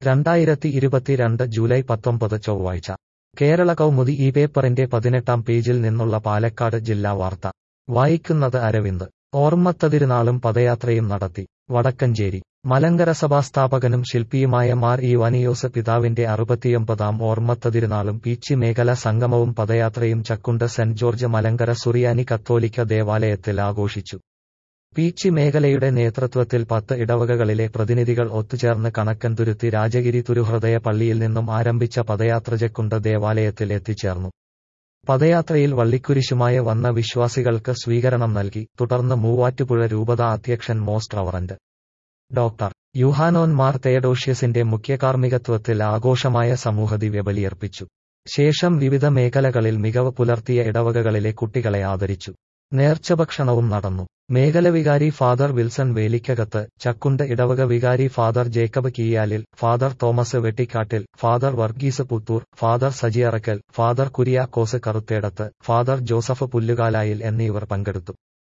രണ്ടായിരത്തി ഇരുപത്തിരണ്ട് ജൂലൈ പത്തൊമ്പത് ചൊവ്വാഴ്ച കേരള കൗമുദി ഈ പേപ്പറിന്റെ പതിനെട്ടാം പേജിൽ നിന്നുള്ള പാലക്കാട് ജില്ലാ വാർത്ത വായിക്കുന്നത് അരവിന്ദ് ഓർമ്മത്തതിരുനാളും പദയാത്രയും നടത്തി വടക്കഞ്ചേരി മലങ്കര സഭാസ്ഥാപകനും ശില്പിയുമായ മാർ ഇ വനിയോസ് പിതാവിന്റെ അറുപത്തിയൊമ്പതാം ഓർമ്മത്തതിരുനാളും പീച്ചി മേഖല സംഗമവും പദയാത്രയും ചക്കുണ്ട് സെന്റ് ജോർജ് മലങ്കര സുറിയാനി കത്തോലിക്ക ദേവാലയത്തിൽ ആഘോഷിച്ചു പീച്ചി മേഖലയുടെ നേതൃത്വത്തിൽ പത്ത് ഇടവകകളിലെ പ്രതിനിധികൾ ഒത്തുചേർന്ന് കണക്കൻതുരുത്തി രാജഗിരി തുരുഹൃദയ പള്ളിയിൽ നിന്നും ആരംഭിച്ച പദയാത്ര ചക്കുണ്ട് ദേവാലയത്തിൽ എത്തിച്ചേർന്നു പദയാത്രയിൽ വള്ളിക്കുരിശുമായി വന്ന വിശ്വാസികൾക്ക് സ്വീകരണം നൽകി തുടർന്ന് മൂവാറ്റുപുഴ രൂപത അധ്യക്ഷൻ most reverend doctor Yuhanon Mar തെയഡോഷ്യസിന്റെ മുഖ്യകാർമ്മികത്വത്തിൽ ആഘോഷമായ സമൂഹദിവ്യ ബലിയർപ്പിച്ചു ശേഷം വിവിധ മേഖലകളിൽ മികവ് പുലർത്തിയ ഇടവകകളിലെ കുട്ടികളെ ആദരിച്ചു നേർച്ചഭക്ഷണവും നടന്നു മേഖല വികാരി ഫാദർ വിൽസൺ വേലിക്കകത്ത് ചക്കുണ്ട് ഇടവക വികാരി father Jacob Keeyalil father Thomas Vettikkattil father Varghese Puthur father സജിയറക്കൽ father Kuriakose Karuthedath father Joseph Pullukalayil എന്നിവർ പങ്കെടുത്തു